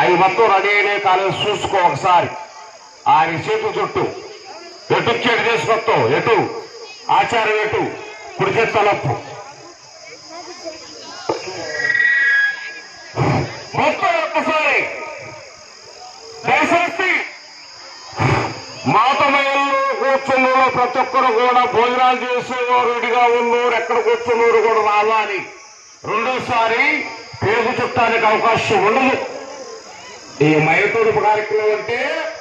అవి మొత్తం రెడీ అయినాయి కాలేదు చూసుకో ఒకసారి ఆయన చేతు చుట్టూ ఎటు చెడు చేసుకొస్తావు ఎటు ఆచారం ఎటు కుడి చేతి తలప్పు మొత్తం ఒక్కసారి దయచేసి మాతమయంలో కూర్చున్నారు ప్రతి ఒక్కరు కూడా భోజనాలు చేసేవారు విడిగా ఉన్నోరు ఎక్కడ కూర్చున్నారు కూడా రావాలి రెండోసారి పేరు చుట్టానికి అవకాశం ఉండదు ఈ మైతూరుపు కార్యక్రమం అంటే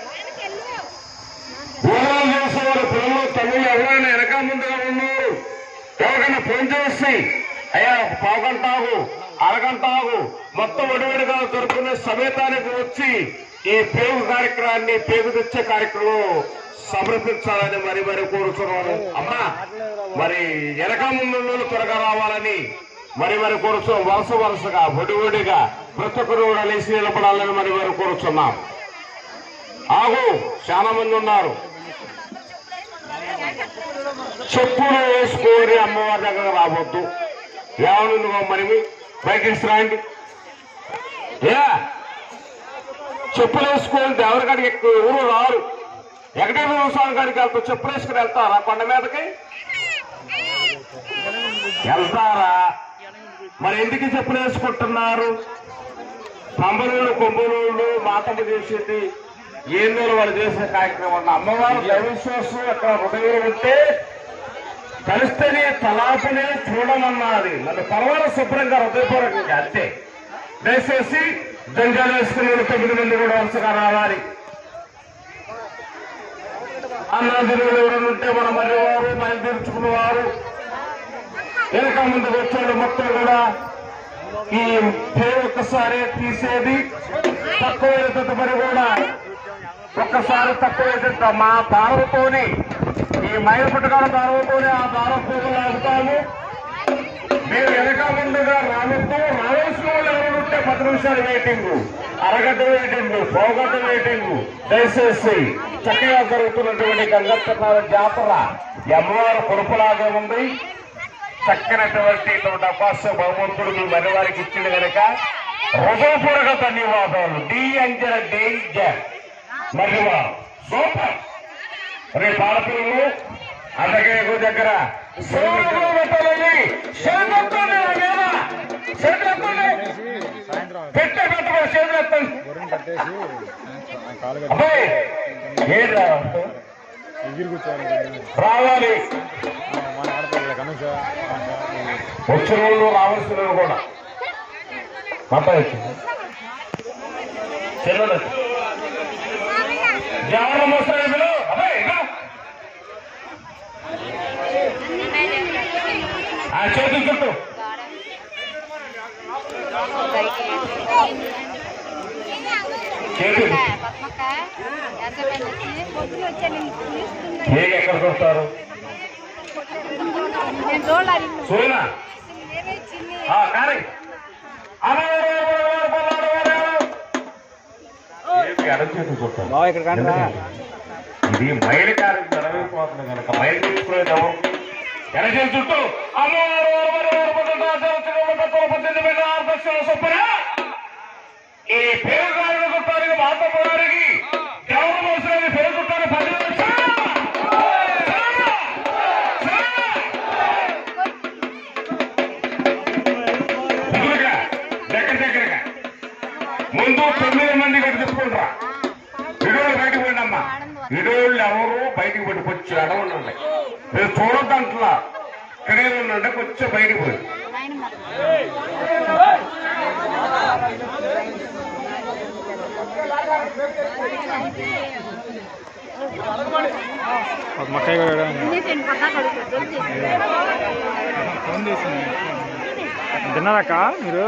భోజనాలు చేసేవారు పిల్లలు తల్లి ఎవరైనా వెనక ముందుగా ఉన్నారు ఎవరికైనా ఫోన్ చేసి అయ్యా ఒక పావుగంట ఆగు అరగంట ఆగు మొత్తం విడివిడిగా దొరుకునే సమేతానికి వచ్చి ఈ పేగు కార్యక్రమాన్ని పేగు తెచ్చే కార్యక్రమం సమర్పించాలని మరి మరి కోరుతున్నాను అమ్మా మరి వెనక ముందు ఉన్నోళ్ళు త్వరగా రావాలని మరి మరి కోరుచు వరుస వరుసగా ఒడివడిగా ప్రతి ఒక్కరు కూడా లేచి నిలబడాలని మరి మరి కోరుచున్నాం ఆగు చాలా మంది ఉన్నారు చెప్పులు వేసుకొని అమ్మవారి దగ్గర రావద్దు ఏమను నువ్వు మరి బయటికి రాండి ఏ చెప్పులు వేసుకొని దేవుడి కాడికి ఎక్కువ ఎవరు రారు వెంకటేశ్వర స్వామి కాడికి వెళ్తూ చెప్పులు వేసుకుని వెళ్తారా కొండ మీదకి వెళ్తారా మరి ఎందుకు చెప్పులు వేసుకుంటున్నారు పంబలోళ్ళు కొంబలోళ్ళు మాతమ్మ చేసేది ఏందో వాళ్ళు చేసే కార్యక్రమం అమ్మవారు దైవవిశ్వాసం అక్కడ హృదయం ఉంటే కలిస్తేనే తలాపనే చూడమన్నది మరి పర్వాల శుభ్రంగా హృదయపూర్వకంగా అంతే దయచేసి జంజాలు వేసుకునే తొమ్మిది మంది కూడా వరుసగా రావాలి అన్నాదిరులు ఎవరైనా ఉంటే మన మరి వారు బయలుదేర్చుకున్న వారు వెనక ముందుకు వచ్చాడు మొత్తం కూడా ఈ పేరు ఒక్కసారి తీసేది తక్కువైన తదుపరి కూడా ఒక్కసారి తక్కువైతే మా దారంతోనే ఈ మైలు పుట్టకాల దారంతోనే ఆ దారం పోగులు లాగుతాము మీరు వెనక ముందుగా రావద్దు రావాల్సిన వాళ్ళు ఎవరు ఉంటే పది నిమిషాలు వెయిటింగ్ అరగంట వెయిటింగ్ పోగంట వెయిటింగ్ దయచేసి చక్కగా జరుగుతున్నటువంటి గంగత్తనాల జాతర ఈ అమ్మవారి కొడుకులాగే ఉంది చక్కనటువంటి ఇటువంటి అవకాశం భగవంతుడు మీ మరి వారికి ఇచ్చింది కనుక హృదయపూర్వక ధన్యవాదాలు డి అంజన డేంజర్ మరివా సూపర్ రేపు ఆడపిల్లలు అలాగే దగ్గర సోమవారం పెట్టాలండి చేతులెత్తండి నా మీద. చేతులెత్తండి. పెట్టే పెట్టుకో చేతులెత్తండి గొర్రెని కట్టేసి ఆ కాలు కట్టి అబ్బాయి ఏడ్రా ఎగిరి కూర్చోవాలి రావాలి మన ఆడపిల్లల కనుక వచ్చిన వాళ్ళు రావాల్సిన వాళ్ళు కూడా మాట వచ్చింది చెల్లెలు జవరం వస్తాయి మీరు అబ్బాయి ఇదిగో. ఆ చేతులు చుట్టూ చేతులు ఏది ఎక్కడికి వస్తారు సూర్యనా ఆ, కానీ అడచేసి చూస్తాను బావ ఇక్కడ కానీ రా. ఇది మైలు కార్యం నెరవేరిపోతుంది కనుక మైలు తీసుకునేది ఎవరు ఎనచేసి చుట్టూ అమ్మవారు వారు వారు పట్టుకుంటూ ఆచరించడం తక్కువ పద్దెనిమిది వేల ఆరు లక్షల చొప్పున ఈ పేరు గారిని చుట్టానికి మాతమ్మ గారికి దేవుడు మోసిన పేరు చుట్టానికి పది లక్షలు చాలా! చాలా! దగ్గరగా, దగ్గర దగ్గరగా ముందు తొమ్మిది మంది కట్టి చెప్పుకుంటారా విడోళ్ళు బయటకు పోయిందమ్మా విడోళ్ళు ఎవరు బయటికి పెట్టి కొంచెం అడవులు మీరు చూడద్దంట్లా ఇక్కడే ఉండండి కొంచెం బయటికి పోయి ఒక మక్కయ్య కూడా ఫోన్ చేసింది తిన్నారక్క మీరు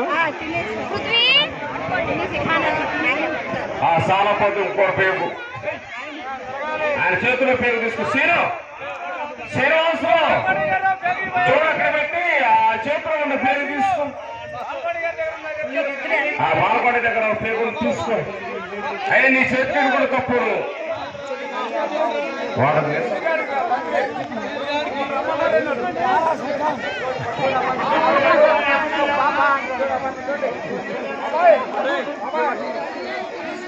ఆ సాలపోతు ఇంకో పేరు ఆయన చేతిలో పేరు తీసుకు సీను శ్రీనివాసరావు చూడు అక్కడ పెట్టి ఆ చేతిలో ఉన్న పేరు తీసుకో ఆ బాలకొండ దగ్గర ఒక పేరు తీసుకో అయ్యా నీ చేతికి కూడా తప్పుడు వాడదు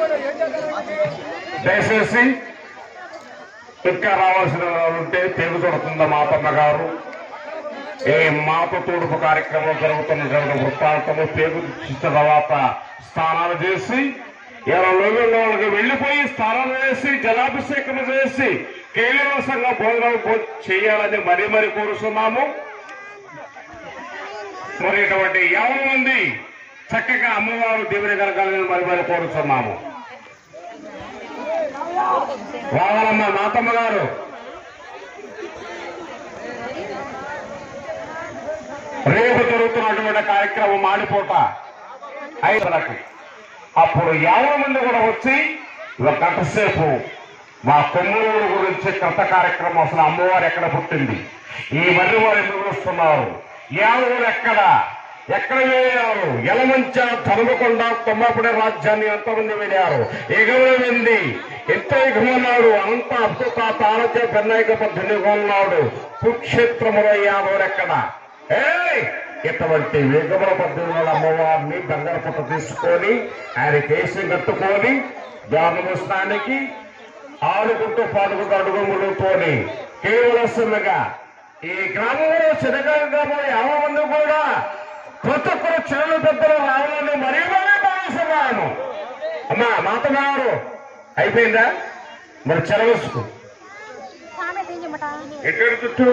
దయచేసి ఇంకా రావాల్సిన వాళ్ళు ఉంటే తెలుగు చూడుతుందా మాతమ్మ గారు ఈ మాత తూడుపు కార్యక్రమం జరుగుతున్న వృత్తాంతము పేరు ఇచ్చిన తర్వాత స్నానాలు చేసి ఇలా లోగల్లో వాళ్ళకి వెళ్లిపోయి స్నానాలు చేసి జలాభిషేకం చేసి కేవలసంగా భోజనం భో- చేయాలని మరీ మరీ కోరుతున్నాము మరి ఇటువంటి యాభై మంది చక్కగా అమ్మవారు దేవుని కలగాలని మరి మరి కోరుతున్నాము రావాలమ్మ మాతమ్మ గారు రేపు జరుగుతున్నటువంటి కార్యక్రమం మాడిపోట ఐదులకు అప్పుడు యాభై మంది కూడా వచ్చి ఒక గంట సేపు మా కొమ్మూరు గురించి కథ కార్యక్రమం అసలు అమ్మవారు ఎక్కడ పుట్టింది ఈ మర్రి వారు ఎందుకు వస్తున్నారు యాదవులు ఎక్కడ ఎక్కడ వెళ్ళారు ఎలమంచ తరుమకొండ తొమ్మపడి రాజ్యాన్ని ఎంతమంది వెళ్ళారు ఎగవ వెంది ఎంత ఎగుమన్నాడు అంత అద్భుత తారజ పెన్నాయిక పద్ధతిగా ఉన్నాడు కుక్షేత్రములో యాదవులు ఎక్కడ ఏయ్ ఇటువంటి వేగముల పద్ధతుల అమ్మవారిని బంగారు పుట్ట తీసుకొని ఆయన కేసు కట్టుకొని ధ్యానముస్తానికి ఆడుకుంటూ పాడుకుంటూ అడుగుముడుతోని కేవలసంగా ఈ గ్రామంలో చిన్నగా గ్రామంలో యాభై మంది కూడా ప్రతి ఒక్కరు చిన్న పెద్దలు రావాలని మరీ మరీ భావిస్తున్నాను అమ్మా మాతగారు అయిపోయిందా మరి చెలవసుకు సామె తీయమట ఎక్కడ చుట్టూ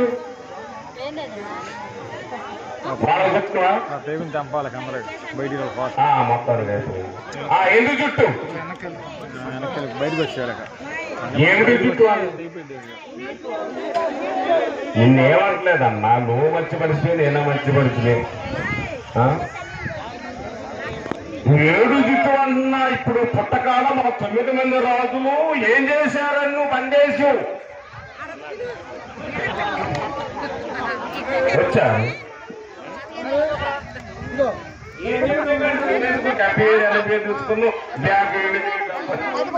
వాళ్ళ చుట్టూ ఆ పేగుని తెంపాలి కమరాడు బయటికి ఫాస్ట్ ఆ, మొత్తానికి అయిపోయింది. ఆ ఎందుకు చుట్టూ వెనక్కి బయటకు వచ్చేయాలి ఏమిటి చుట్టూ అని నిన్నేమట్లేదమ్మా నువ్వు మంచి మనిషి నేను మంచి మనిషిని ఆ? ఏడు చుట్టూ అన్నా ఇప్పుడు పుట్టకాల మన తొమ్మిది మంది రాజులు ఏం చేశారని నువ్వు బందేశు వచ్చా కపే తీసుకున్నావు బ్యాగ్ అదిగో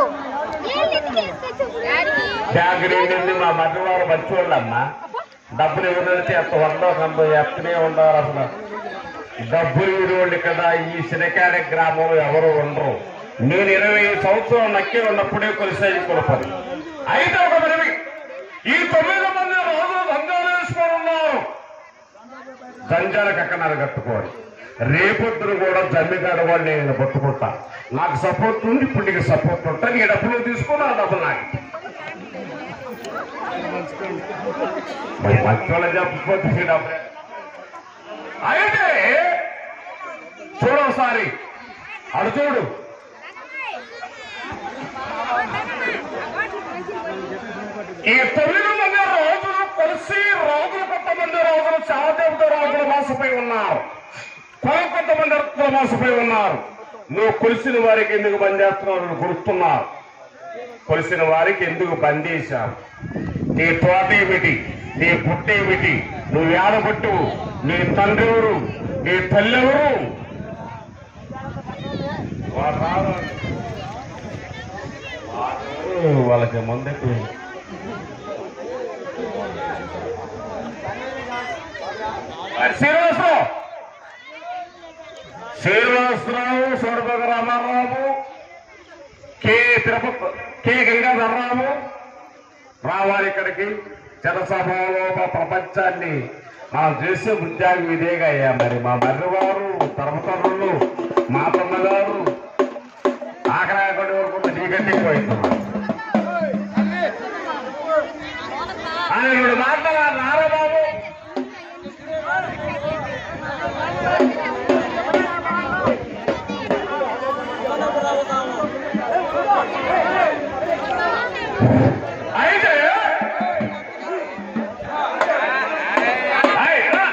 బ్యాగ్ నిండింది మా మధ్యవారు మంచి వాళ్ళమ్మా డబ్బులు ఇవ్వడానికి ఎంత వందో కొంత ఎత్తనే ఉండాలి అసలు డబ్బులు ఇవ్వండి కదా ఈ శనికాయ గ్రామంలో ఎవరు ఉండరు నేను ఇరవై సంవత్సరం నక్కి ఉన్నప్పుడే కొలిసేది కొలపది అయితే ఒక మనవి ఈ తొమ్మిది మంది రోజులు దండాలు వేసుకొని ఉన్నారు జంజాలకు ఎక్కడాలు కట్టుకోవాలి రేపొద్దున కూడా జమ్మిగాడు వాడు నేను పట్టుకుంటా నాకు సపోర్ట్ ఉంది ఇప్పుడు నీకు సపోర్ట్ ఉంటా నీ డబ్బులు తీసుకుని ఆ డబ్బులు నాకు మరి మంచి వాళ్ళ చెప్పకపోతే ఈ డబ్బులే అయితే చూడొకసారి అడు చూడు ఈ తొమ్మిది మంది రోజులు కలిసి రాజులు కొంతమంది రాజులు చావదేవత రాజుల మాసపై ఉన్నారు కొల కొంతమంది రక్తుల మాసపై ఉన్నారు నువ్వు కొలిసిన వారికి ఎందుకు బంద్ చేస్తున్నావు కొలుస్తున్నారు కొలిసిన వారికి ఎందుకు బందీశావు నీ తోట ఏమిటి నీ పుట్ట ఏమిటి నువ్వు ఏడబట్టు నీ తండ్రి ఎవరు నీ తల్లి ఎవరు వాడు రాడు. వాడు వాళ్ళకి ముందెక్కి శ్రీనివాసరావు శ్రీనివాసరావు సోడబగ రామారావు కె తిరుపతి కె గంగాధరరావు రావాలి ఇక్కడికి జనసభలో మా ప్రపంచాన్ని మనం చేసే ఉద్యోగం ఇదేగా అయ్యా మరి మా మర్రివారు తరమతరులు మా తమ్మగారు ఆకరాయకొండ వరకు నీకంటే పోయింది ఆయన రెండు మాట్లాడారు రారా బాబు అయితే ఆయ్, రా.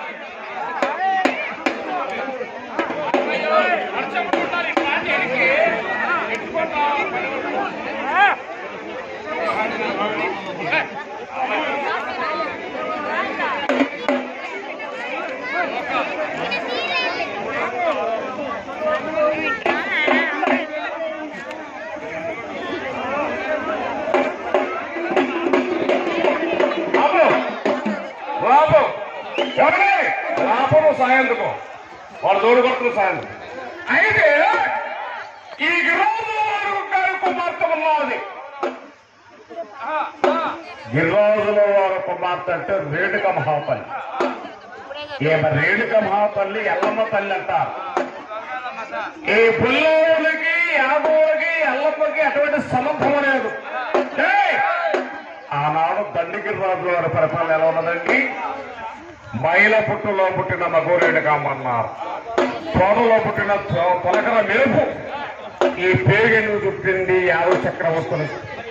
బాబు బాబు ఎవరి రాబోను సాయంత్రం వాళ్ళు తోడు కొడుతున్న సాయంత్రం అయితే ఈ గ్రామం వారు గిరిరాజుల వారి కుమార్తె అంటే రేణుక మహాతల్లి ఈమె రేణుక మహాతల్లి ఎల్లమ్మ తల్లి అంటారు ఈ పుల్లవులకి యాదవులకి ఎల్లమ్మకి అటువంటి సంబంధం లేదు ఏయ్! ఆనాడు దండిగిరి రాజుల వారి పరిపాలన ఎలా ఉన్నదండి మైల పుట్టులో పుట్టిన మగోరేణుకమ్మన్నారు తోటలో పుట్టిన తొ- తొలకర మెరుపు ఈ పేగను చుట్టింది యాదవ చక్రవర్తులు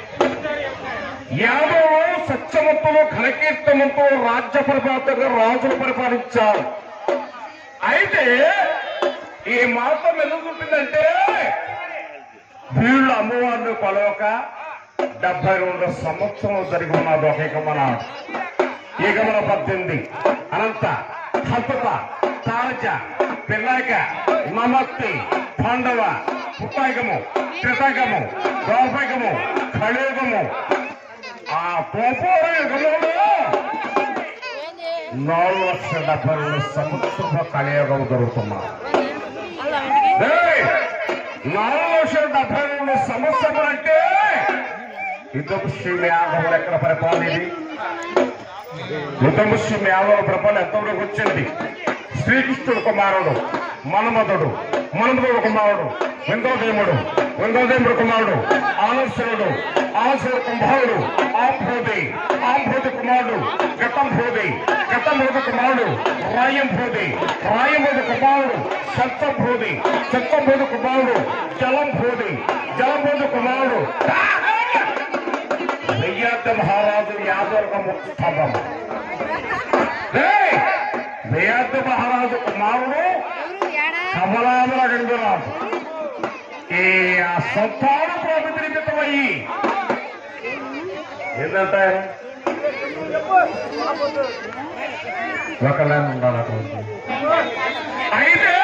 యాదవులు సత్యవంతులు ఘనకీర్తనంతో రాజ్య పరిపాలనగా రాజులు పరిపాలించారు అయితే ఈ మాసం ఎందుకు ఉంటుందంటే వీళ్ళు అమ్మవారిని కొలవక డెబ్బై రెండు సంవత్సరం జరిగి ఉన్నది ఒక ఏకమన ఏకమన పద్దెనిమిది అనంత హంతత తారచ పిల్లాక నమత్తి పాండవ పుట్టాకము త్రితాకము దోపకము కలియుగము ఆ తోపోర యుగములో నాలుగు లక్షల డెబ్బై రెండు సంవత్సరాల కలియుగం జరుగుతున్నారు ఏయ్! నాలుగు లక్షల డెబ్బై రెండు సంవత్సరాలు అంటే యుద్ధపుష్యం యాదవులు ఎక్కడ పరిపాలన ఇది యుద్ధముష్యం యాదవుల పరిపాలన ఎంతవరకు వచ్చింది శ్రీకృష్ణుడు కుమారుడు మన్మధుడు మన్మధుడు కుమారుడు విందోదేముడు విందోదేముడు కుమారుడు ఆనశ్వరుడు ఆనశ్వరుడు కుంభారుడు ఆంభోది ఆంభోది కుమారుడు గతంభోది గతంభోది కుమారుడు రాయంభోది రాయంభోది కుమారుడు సత్తంభోది సత్తంభోది కుమారుడు జలంభోది జలంభోది కుమారుడు వెయ్యార్థ మహారాజు యాదవ ముఖ్యస్తంభం వేయార్థ మహారాజు కుమారుడు కమలాముల గంగురాజు ఈ ఆ సంతానం ప్రభుత్వ నిమిత్తమయ్యి ఏంటంటే ఒకళ్ళని ఉండాలి అటువంటి. అయితే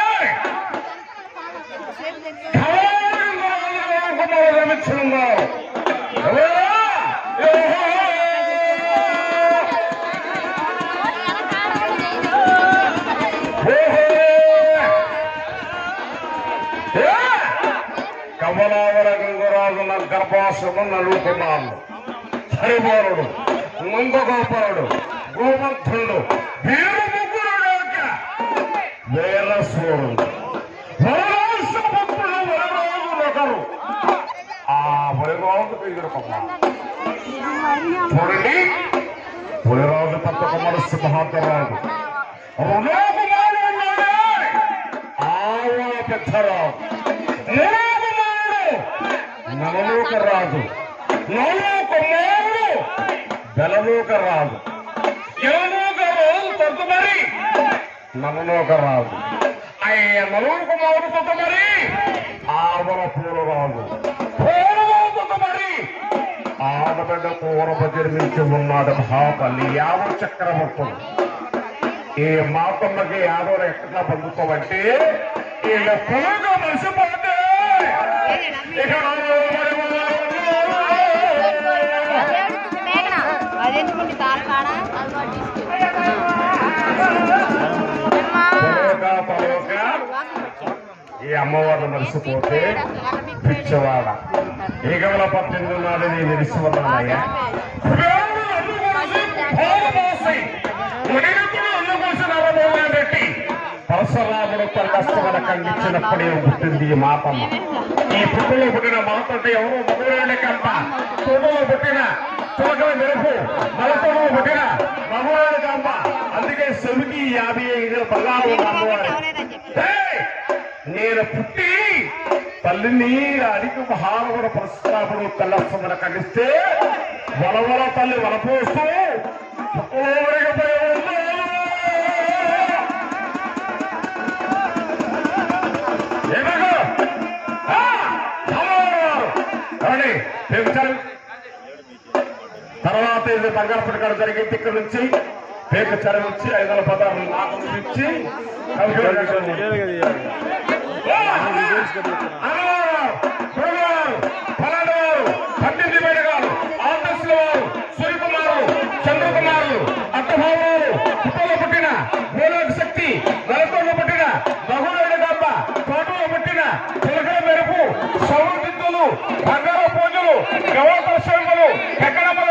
కమలావర గంగరాజు నా గర్భాశ్రమం నలుగు కుమారులు హరిబోరుడు నందగోపాలుడు గోవర్ధనుడు వీరు ముగ్గురు లేక వీరసూరుడు వరరాజపుత్రుడు వరరాజు ఒకరు ఆ వరరాజు వీరు కుమారుడు చూడండి పులిరాజు పత్త కుమారు సింహాంతరాజు రెండో కుమారుడు ఉన్నాడే ఆవ పెద్దరాజు మూడో కుమారుడు నలలోక రాజు నాలుగో కుమారుడు బెలలోక రాజు ఎలలోక రాజు తొంతమరి నలలోక రాజు అయ్య నలుగురు కుమారుడు తొంతమరి ఆవల పూల రాజు పూలరాజు తొంతమరి ఆడబిడ్డ పూర్వ జన్మించి ఉన్నాడు మహాతల్లి యాదవ చక్రవర్తుడు ఈ మాతమ్మకి యాదవ ఎక్కడ పొందుతామంటే వీళ్ళ పొలంగా మనిషిపోతే ఇక అదెందుకుంది తాళకాడ పొలక పొలక ఈ అమ్మవారిని మరిసిపోతే పిచ్చవాడ ఈగల పద్దెనిమిది నాడు నేను తెలిసి ఉన్నానయ్యా పరశురాముడు తన కష్టపడ ఖండించినప్పుడే పుట్టింది ఈ మాతమ్మ ఈ పుట్టులో పుట్టిన మాత అంటే ఎవరో మగవాళ్ళ కంప తోటలో పుట్టిన తోటల మెరుపు మలతోలో పుట్టిన మగవాళ్ళ కంప అందుకే సెమికి యాభై ఐదు బంగారం ఉన్న అమ్మవారు ఏయ్! నేను పుట్టి తల్లిని అడిగి మహానవుడు పరశురాముడు తెల్లస్తమని ఖండిస్తే వలవల తల్లి వలపోస్తూ ఊరిగిపోయి ఉంది. ఏమగో? ఆ! అమ్మవారు! ఏమండి? పెంచాలి. తర్వాత ఇది బంగారపడి కాడ జరిగింది ఇక్కడ నుంచి పేక చరవించి ఐదు వందల పదార్థాలు నాకు ఇచ్చి డీటెయిల్గా తీయాలి. అన్నవారు, గురుగారు, ఫలానావారు, పద్దెనిమిది వేల గారు, ఆదర్శుల వారు, సూర్యకుమారు, చంద్రకుమారులు, అట్టభావాలు, పుట్టలో పుట్టిన మూలక శక్తి, నరకంలో పుట్టిన మగుడైన గంప, తోటలో పుట్టిన చిలకల మెరుపు, సౌరదిద్దులు, బంగార పూజలు, గవత శంకులు, ఎక్కడమ్మల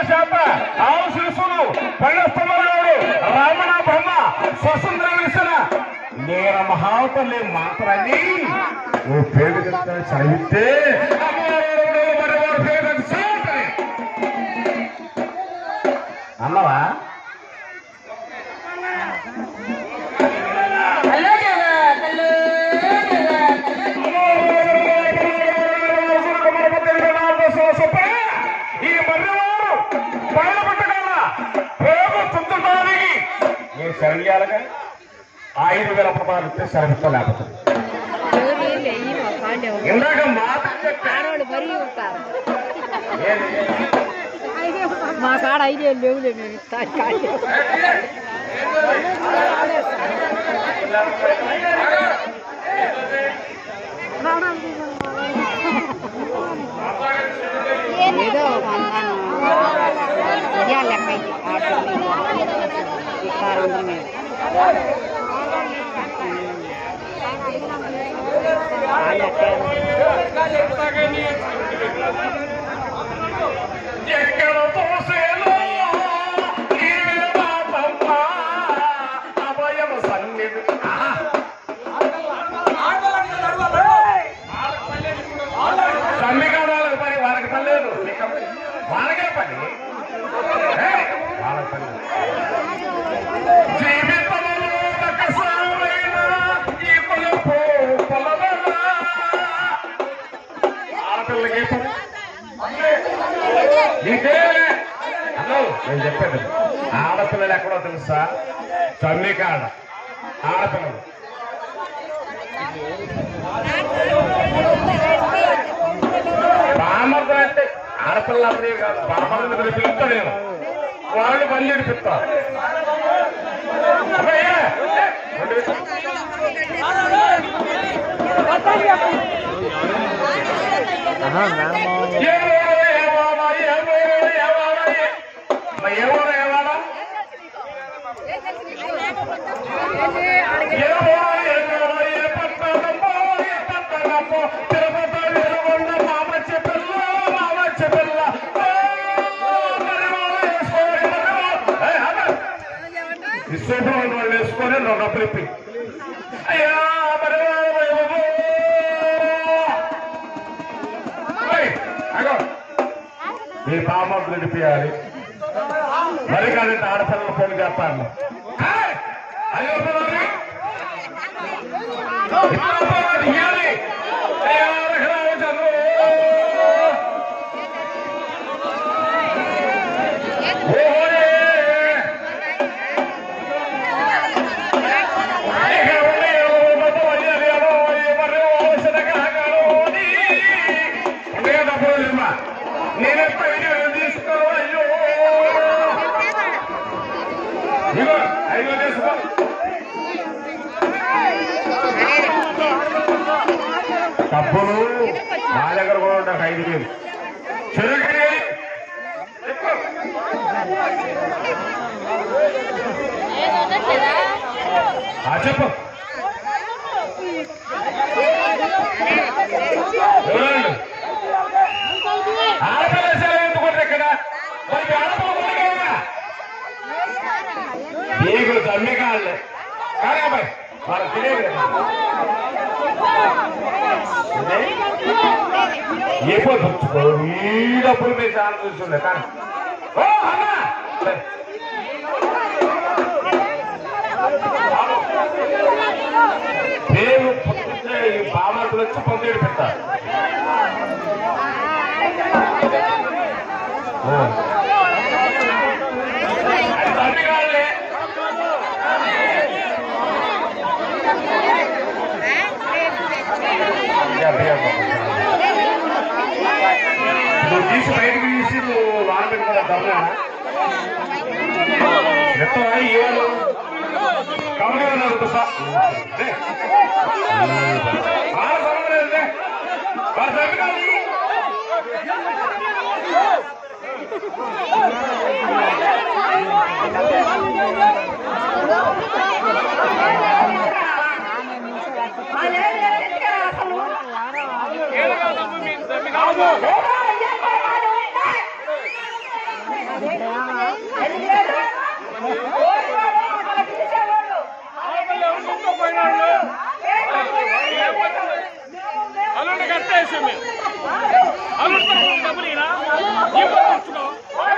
పల్లెస్తమరుడు రామణ బ్రహ్మ స్వతంత్ర విసిన నేను మహావతల్లి మాత్రాన్ని ఓ పేరు చదివితే అన్నవా ఈ మర్రివారు పైన పట్టగల పేరు చుట్టడానికి నేను శరణ్యాలుగా ఐదు వేల పదాలు ఇస్తే శరణించలేకపోతుంది ఇందాక మాట ఆడవాళ్ళు మరీ ఉంటారు ఏంటి? మా కాడ ఐడియా లేవులే మేము ఇస్తాను కాదు ఏదో ఒక అందాను ఉదయం లెక్క అయింది ఆటో ఇస్తారు అందరి మీద ఆ లెక్క ఎక్కడ తోసేలో ఈ పాపమ్మ అభయం సన్నిధి ఆహా. సన్నికారాలకు పని వాళ్ళకి పని లేదు మీకు వాళ్ళకే పని ఏ? వాళ్ళకి పని లేదు. జీవితంలో ఒకసారైన ఈ కొలుపు కొలవరా. ఆడపిల్లకి ఏ పని నీకే హలో నేను చెప్పేది ఆడపిల్లలు ఎక్కడో తెలుసా చమ్మికాడ ఆడపిల్లలు బామర్దలు అంటే ఆడపిల్ల అప్పుడే కాదు బామర్దలు పిలుస్తా నేను వాళ్ళు పని నడిపిస్తారు అబ్బా, ఏ? రెండు నిమిషాలు. ఏ ఊరు, ఏ వాడ, ఏ ఊరు, ఏ వాడ, ఏ- అబ్బా, ఏ ఊరు, ఏ వాడ? ఏ ఊరు, ఏ ఊరు, ఏ పట్టణమో, ఏ పట్టణమో, తిరుపతి, వెలుగొండ, మామచ్చి పిల్ల, మామచ్చి పిల్ల. ఓ, మరి వాళ్ళు వేసుకోవాలి, మరి వాళ్ళు- ఏయ్, ఆగు. ఈ సూపర్ ఉన్న వాళ్ళు వేసుకొని నువ్వు డబ్బులు ఇప్పి అయ్యా మరి వాళ్ళు ఇవ్వవు. ఏయ్, ఆగు. మీ బామ్మకు నడిపియాలి మరి కానీ ఆడపిల్లలు ఫోన్ చేస్తాను ఏయ్, అయ్యో పిల్లలు. ఇప్పుడు ఇవ్వాలి. అయ్యా, రఘురామచంద్రు. ఓహోయే. ఇక ఉండే డబ్బు వదిలేయాలి, అదో, ఎవరు అవసరం కాగలరు అని. ఉండే డబ్బు వదిలేమ్మా. నేనెప్ప ఐదు వేలు తీసుకో అయ్యో ఇగో ఐదు వేలు తీసుకో డబ్బులు నా దగ్గర కూడా ఉంటాయి ఐదు వేలు చెరుకు ఆ చెప్పు ఎవరండి? ఆడపిల్ల సెలవు ఎందుకుంటారు ఇక్కడ మరి ఆడపిల్ల కొడుకేనా నీకు తమ్మి కాళ్ళే కానీ అబ్బాయి వాళ్ళకి తెలియదు కదా. ఇదే? ఎప్పుడు పుచ్చుకో ఈ డబ్బులు మీ చాలా చూస్తుండే కానీ ఓ అన్నా సరే. పేరు పుట్టితే ఈ బామర్తులు వచ్చి పొందేడు పెట్టారు అది తమ్మి కాళ్ళే ఇంకా బియ్యం నువ్వు తీసి బయటకు తీసి నువ్వు వాన పెట్టుకున్న దమ్మునా ఎత్తవా ఏడు కమగా ఉన్నారు తప్ప వాళ్ళ సంబంధం ఏంటే వాళ్ళ తప్పి అసలు వేసాం మేము అమృతం డబ్బులు ఈయన ఈ పక్క వచ్చుకో.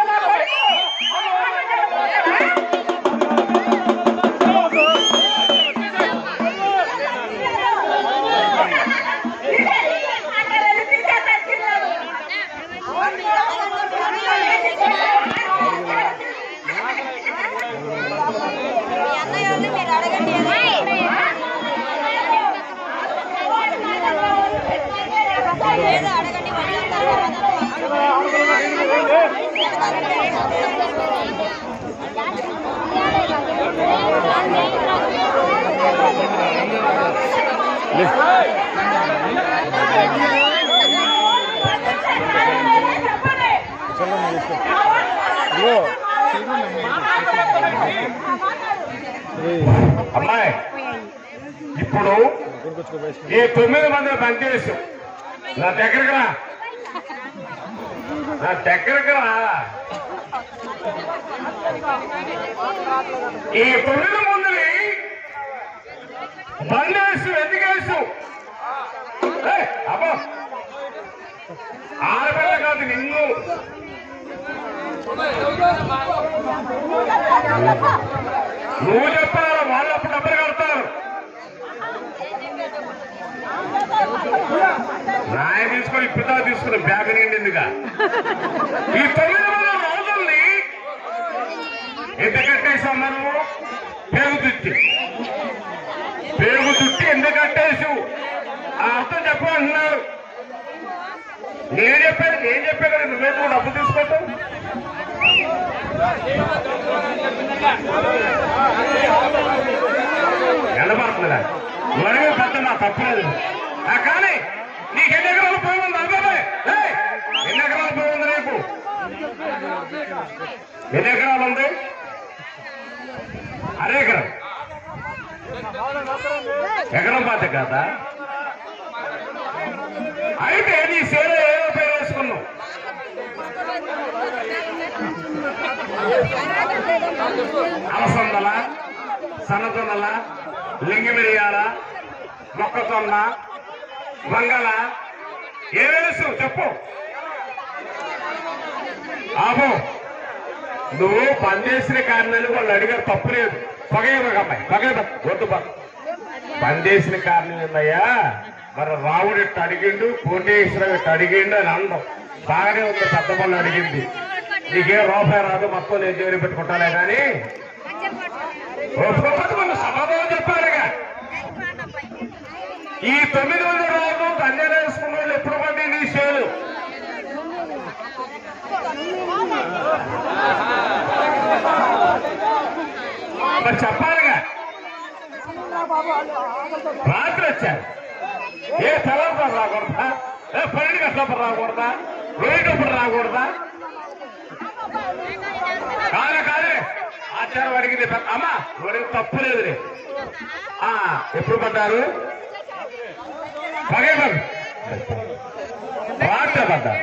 ఏదో అడగండి అమ్మాయి ఇప్పుడు ఈ తొమ్మిది మంది పనిచేసాం నా దగ్గరకు రా నా దగ్గరకు రా ఈ తొమ్మిది మందిని బండేసు ఎందుకేసు అబ్బో ఆడపిల్ల కాదు నిన్ను నువ్వు చెప్పాలి వాళ్ళు అప్పుడు డబ్బులు కడతారు నాయ తీసుకొని పితా తీసుకుని బ్యాగ్ నిండిందిగా ఈ తొమ్మిది వందల రోజుల్ని ఎంత కట్టేసాం మనము పేగు తుట్టి పేగు తుట్టి ఎంత కట్టేసు ఆ అర్థం చెప్పమంటున్నారు నేను చెప్పాను నేను చెప్పాను కదా నువ్వేందుకు డబ్బు తీసుకోవటం ఎండబడుతుందిగా నువ్వు పెద్ద నా తప్పలేదు ఆ కానీ నీకు ఎన్ని ఎకరాలు పోయి ఉంది అబ్బాయి ఏయ్, ఎన్ని ఎకరాలు పోయి ఉంది నీకు ఎన్ని ఎకరాలు ఉంది అరే ఎకరం ఎకరం పాత కదా అయితే నీ సేవ ఏదో పేరు వేసుకున్నావు అలసందల సన్నజొన్నల లింగిమిరియాల మొక్కజొన్న వంగల ఏ వేసు చెప్పు ఆబో నువ్వు పనిచేసిన కారణాలు వాళ్ళు అడిగారు తప్పు లేదు పగేమమ్మాయి పగే వద్దు పగ పనిచేసిన కారణం ఏందయ్యా మరి రావుడు ఇట్ట అడిగిండు కోటేశ్వరం ఇట్ట అడిగిండు అని అందం బాగానే ఉంది పెద్ద పనులు అడిగింది నీకేం రూపాయి రాదు మొత్తం నేను చేరి పెట్టుకుంటానే కానీ ఒప్పుకోకపోతే మనం సమాధానం చెప్పాలిగా ఈ తొమ్మిది వందల రోజులు ధన్యత వేసుకున్న వాళ్ళు ఎప్పుడు పడి నీ సేలు మరి చెప్పాలిగా రాత్రి వచ్చారు ఏ తెల్లప్పుడు రాకూడదా ఏ పన్నెండు గంటలప్పుడు రాకూడదా రోజుప్పుడు రాకూడదా కాదే కాదే ఆచారం అడిగింది పెద్ద- అమ్మా నువ్వు తప్పు లేదులే ఆ, ఎప్పుడు పడ్డారు పగే పడ్డు రాత్రి పడ్డారు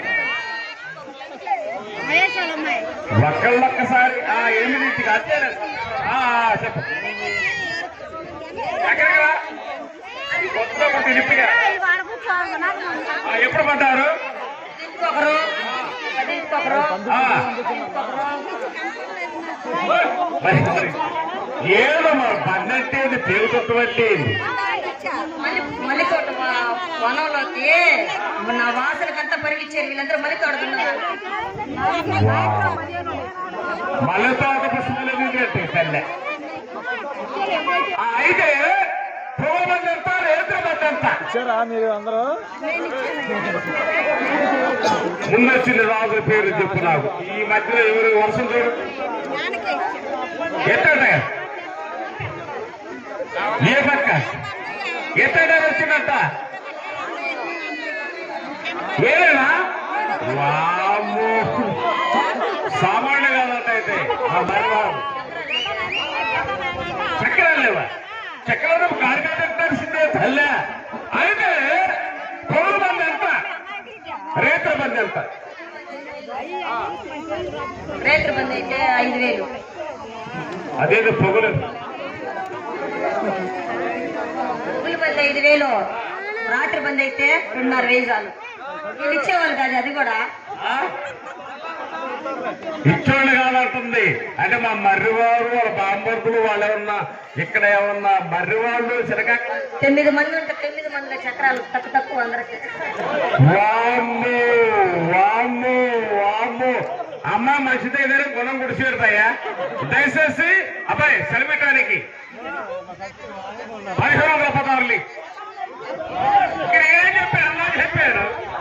ఒక్కళ్ళొక్కసారి ఆ ఎనిమిదింటికి అంతే ఆ, చెప్పు ఎక్కడికి రా కొత్త ఒకటి నిప్పిగా ఆ, ఎప్పుడు పడ్డారు ఆ. మరి, మరి, ఏదో మరి పన్నెంటేది పేరుకొట్టబట్టి మళ్ళీ తోట వనంలోకి నా వాసనకంతా పరిగించారు వీళ్ళందరూ మళ్ళీ తోడుతున్నారు మళ్ళీ తోట పుష్పాలు ఎదిగినట్టు తల్లె ఆ, అయితే పూలమంది ఎంత రేత్రమంది ఎంత ఇచ్చారా మీరు అందరూ ముందొచ్చిన రాజుల పేరు చెప్పు నాకు ఈ మధ్యలో ఎవరు వర్షం చూడు ఎత్తట ఏ పక్క ఎత్తట వచ్చినట్ట ఏనా వామ్మో సామాన్య కాదట అయితే ఆ మరివారు చక్రాలు లేవా చక్రాలు కార్యకర్తలసిందే తల్లే అయితే పౌరు మంది ఎంత రేత్ర మంది ఎంత రేత్రి బంద్ అయితే ఐదు వేలు అదేదో పొగలు పులి బంద్ ఐదు వేలు రాత్రి బంద్ అయితే రెండున్నర వేలు చాలు వీళ్ళు ఇచ్చేవాళ్ళు కాదు అది కూడా ఇచ్చోళ్ళు కాదంటుంది అంటే మా మర్రివారు వాళ్ళ బాంబర్గులు వాళ్ళు ఏమన్నా ఇక్కడ ఏమన్నా మర్రి వాళ్ళు చిరక తొమ్మిది మంది ఉంటే తొమ్మిది మంది చక్రాలు తక్కువ తక్కువ అందరికి వామ్ము వామ్ము వామ్ము అమ్మ మంచిదే కానీ గుణం గుడిసి పెడతాయా దయచేసి అబ్బాయి సెలబెట్టడానికి పదిహేను వందల పదార్లు ఇక్కడ ఏం చెప్పారు అన్నా చెప్పారు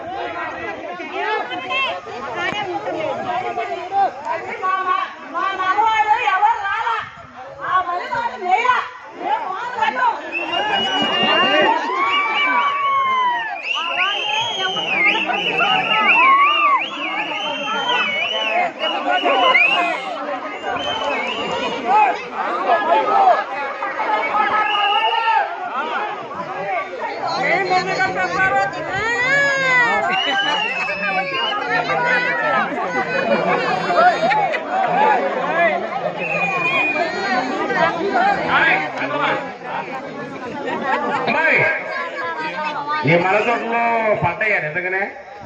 అమ్మాయి ఈ మన తోటలో పంటయ్యా నిజంగానే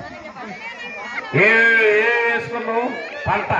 ఏ ఏ వేసుకున్నావు పంట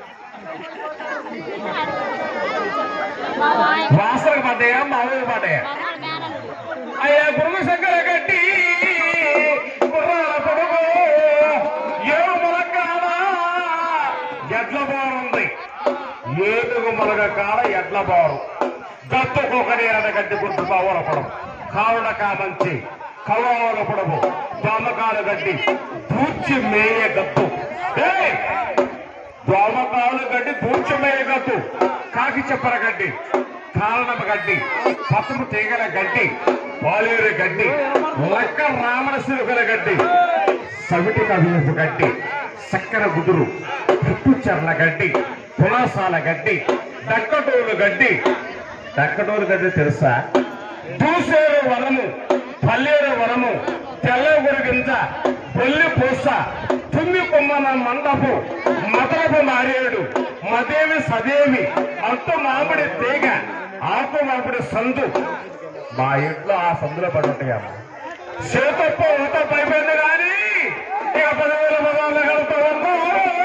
వాసనకు పడ్డాయా మామూలుగా పడ్డాయా అయ్యా గురుగు శంకర గట్టి గుర్రాల పొడుగు ఏడు మొలకాడ ఎడ్ల బారుంది ఏనుగు మొలగ కాడ ఎడ్ల బారు గత్తు ఒకటి గడ్డి గుర్తు పవరపడం కావుడ కామంచి కవ్వల పొడవు దోమకాల గడ్డి దూర్చి మేయ గత్తు ఏయ్! దోమకాలు గడ్డి దూర్చి మేయ గత్తు కాకి చెప్పర గడ్డి కారణమ గడ్డి పసుపు తీగల గడ్డి పాలేరు గడ్డి లక్క రామణ సిరుకల గడ్డి సవిటి కవిపు గడ్డి చక్కెర గుదురు పుట్టు చెర్ల గడ్డి పులాసాల గడ్డి దక్కటోలు గడ్డి దక్కటోలు గడ్డి తెలుసా దూసేరు వనము పల్లేరు వనము తెల్లగురు గింజ బొల్లి పూస తుమ్మి కొమ్మన మండపు మదలపు మారేడు మదేవి సదేవి అంతు మామిడి తీగ ఆకు మామిడి సందు మా ఇంట్లో ఆ సందులో పడి ఉంటాయమ్మా చేతప్ప ఊత పైపోయింది కానీ ఇక పదివేల పదాలు కలుపుతూ ఉన్నాం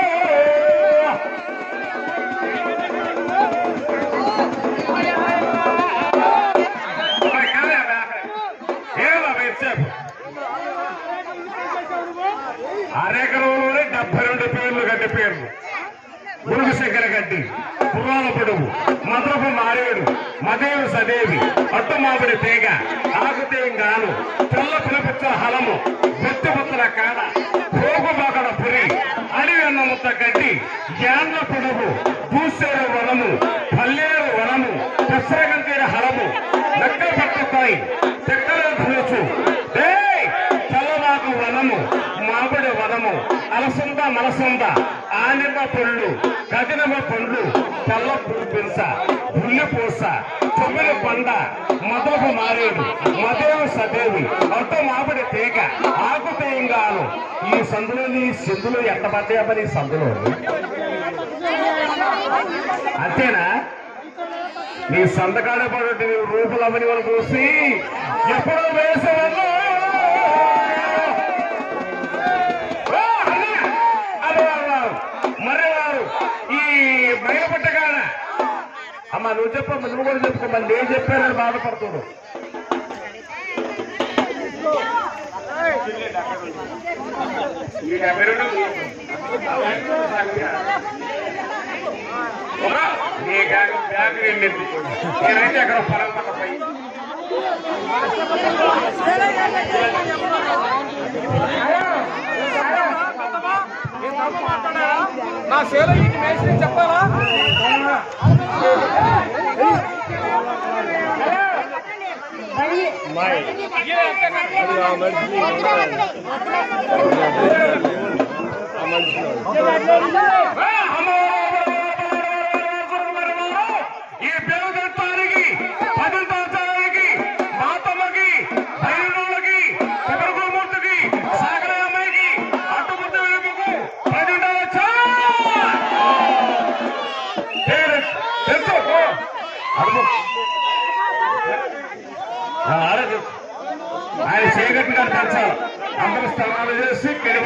అరెకరంలోనే డెబ్బై రెండు పేర్లు గడ్డి పేర్లు గురుగు శంకర గడ్డి పురాణ పొడుగు మధురపు మారేడు మదేవి సదేవి అట్టు మామిడి తీగ ఆకుతేంగాను తెల్ల పిలిపిచ్చల హలము బొత్తిపుత్తల కాడ పోగు బాకడ పురి అడవి అన్న ముత్త గడ్డి యాండ్ల పొడుగు దూసేరు వనము పల్లేరు వనము పెసరగంతీర హలము లెక్క పట్టుతాయి చెక్కల ధనుసు ఏయ్! చల్లవాకు వనము మామిడి వనము అలసంద మలసంద ఆనిమ పళ్ళు కదినమ పండ్లు తెల్ల పులిపిరుస పుల్లి పూస తొమ్మిది పండ మొదలపు మారేడు మదేవి సదేవి అంత మామిడి తీగ ఆకు తేయంగాను ఈ సందులోని సింధులు ఎట్టబడ్డాయా మరి ఈ సందులో అంతేనా నీ సంతకాడ పడటి రూపులు అవని వాళ్ళు చూసి ఎప్పుడో వేసేవాళ్ళు ఓ, అదే, అదే వారు, మర్రి వారు ఈ బయలుపట్టగాన అమ్మ నువ్వు చెప్పమ్మా నువ్వు కూడా చెప్పుకో మళ్ళీ నేను చెప్పానని బాధపడుతుడు ఈ డెబ్బై రెండు అమ్మా, నీ బ్యాగ్ బ్యాగ్ వెళ్ళింది నేనైతే అక్కడ పొలం పక్క పోయి నా సేలో ఇంటి మేస్త్రి చెప్పాలా ఈ పేరు తెస్తానికి పదులు దాచడానికి మాతమ్మకి బయలుకి కుబరగోమూర్తికి సాగర అమ్మాయికి అట్టుముద్ద వెలుపుకు పది ఉండవచ్చా పేరు తెలుసు ఓ, అడుగు ఆ, ఆడ తెలుసు. ఆయన చేయగట్టు గారు తెచ్చాలి అందరూ స్థలాలు చేసి